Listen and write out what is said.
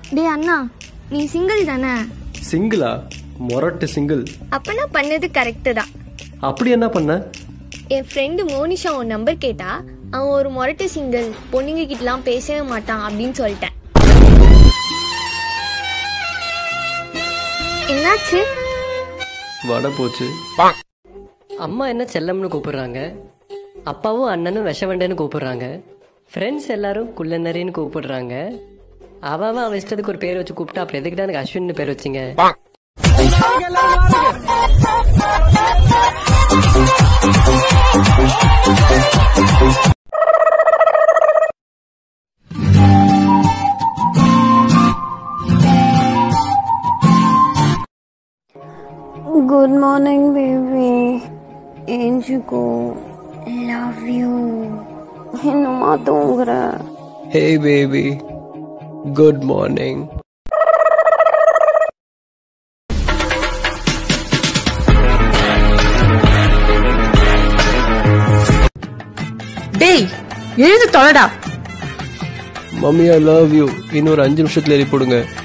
டேய் அண்ணா நீ சிங்கிள் தானே சிங்கிளா மொரட்டு சிங்கிள் அப்ப நான் பண்ணது கரெக்டு தான் அப்படி என்ன பண்ண என் ஃப்ரெண்டு மோனிஷா உன் நம்பர் கேட்டா அவன் ஒரு முரட்டு சிங்கிள் பொண்ணுங்க கிட்டலாம் பேசவே மாட்டான் அப்படின்னு சொல்லிட்டேன் என்னாச்சு வடை போச்சு அம்மா என்ன செல்லம்னு கூப்பிடுறாங்க அப்பாவும் அண்ணனும் விஷவண்டன்னு கூப்பிடுறாங்க ஃப்ரெண்ட்ஸ் எல்லாரும் குள்ளநரின்னு கூப்பிடுறாங்க அவ அவன் அவன் இஷ்டத்துக்கு ஒரு பேர் வச்சு கூப்பிட்டா அப்புறம் எதுக்கு எனக்கு அஸ்வின்னு பேர் வச்சிங்க Good morning, baby. ஏஞ்சுக்கோ லவ் யூ இன்னுமா தூங்குற ஹே பேபி குட் மார்னிங் டேய் எழுந்து தொலைடா மம்மி ஐ லவ் யூ இன்னொரு அஞ்சு நிமிஷத்துல எழுப்பி போடுங்க